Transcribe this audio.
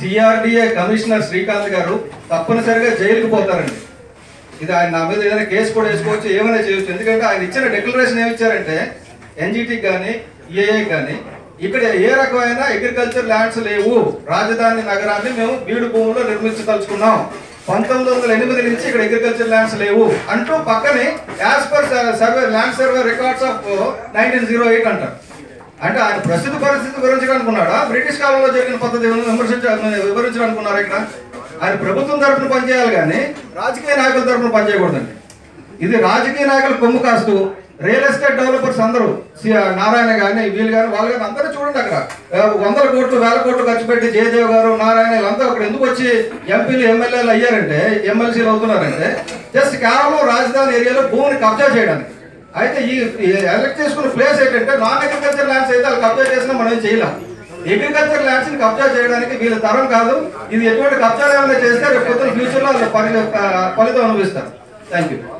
CRDA commissioner Srikanth గారు తప్పనిసరిగా జైలుకు పోతారండి ఇది ఆయన నా మీద ఏదైనా కేసు కూడా వేసుకోవచ్చు ఏమైనా చేయొచ్చు ఎందుకంటే ఆయన ఇచ్చిన డిక్లరేషన్ ఏమి ఇచ్చారంటే ఎన్జిటికి కానీ ఏఏ కానీ ఇక్కడ ఏ రకమైన అగ్రికల్చర్ ల్యాండ్స్ లేవు రాజధాని నగరాన్ని మేము బీడు భూముల్లో నిర్మించదలుచుకున్నాం పంతొమ్మిది వందల ఎనిమిది నుంచి ఇక్కడ అగ్రికల్చర్ ల్యాండ్స్ లేవు అంటూ పక్కనే as per survey land survey records of nineteen zero eight అంటారు అంటే ఆయన ప్రస్తుత పరిస్థితి వివరించడానుకున్నాడా బ్రిటిష్ కాలంలో జరిగిన పద్ధతి విమర్శించ వివరించడానుకున్నారా ఇక్కడ ఆయన ప్రభుత్వం తరపున పనిచేయాలి కానీ రాజకీయ నాయకుల తరపున పనిచేయకూడదండి ఇది రాజకీయ నాయకులు కొమ్ము కాస్తూ రియల్ ఎస్టేట్ డెవలపర్స్ అందరూ సి- నారాయణ కానీ వీళ్ళు కానీ వాళ్ళు కానీ అందరూ చూడండి అక్కడ ఆ, వందల కోట్లు వేల కోట్లు ఖర్చు పెట్టి జయదేవ్ గారు నారాయణ వీళ్ళంతా అక్కడ ఎందుకు వచ్చి ఎంపీలు ఎమ్మెల్యేలు అయ్యారంటే ఎమ్మెల్సీలు అవుతున్నారంటే జస్ట్ కేవలం రాజధాని ఏరియాలో భూమిని కబ్జా చేయడానికి అయితే ఈ ఈ ఎలక్ట్ చేసుకున్న ప్లేస్ ఏంటంటే నాన్ అగ్రికల్చర్ ల్యాండ్స్ అయితే వాళ్ళు కబ్జా చేసినా మనం ఏం చేయలేం అగ్రికల్చర్ ల్యాండ్స్ ని కబ్జా చేయడానికి వీళ్ళ తరం కాదు ఇది ఎటువంటి కబ్జాలు ఏమైనా చేస్తే రేపు పొద్దున ఫ్యూచర్ లో వాళ్ళు పని- ఫలితం అనుభవిస్తారు థ్యాంక్ యూ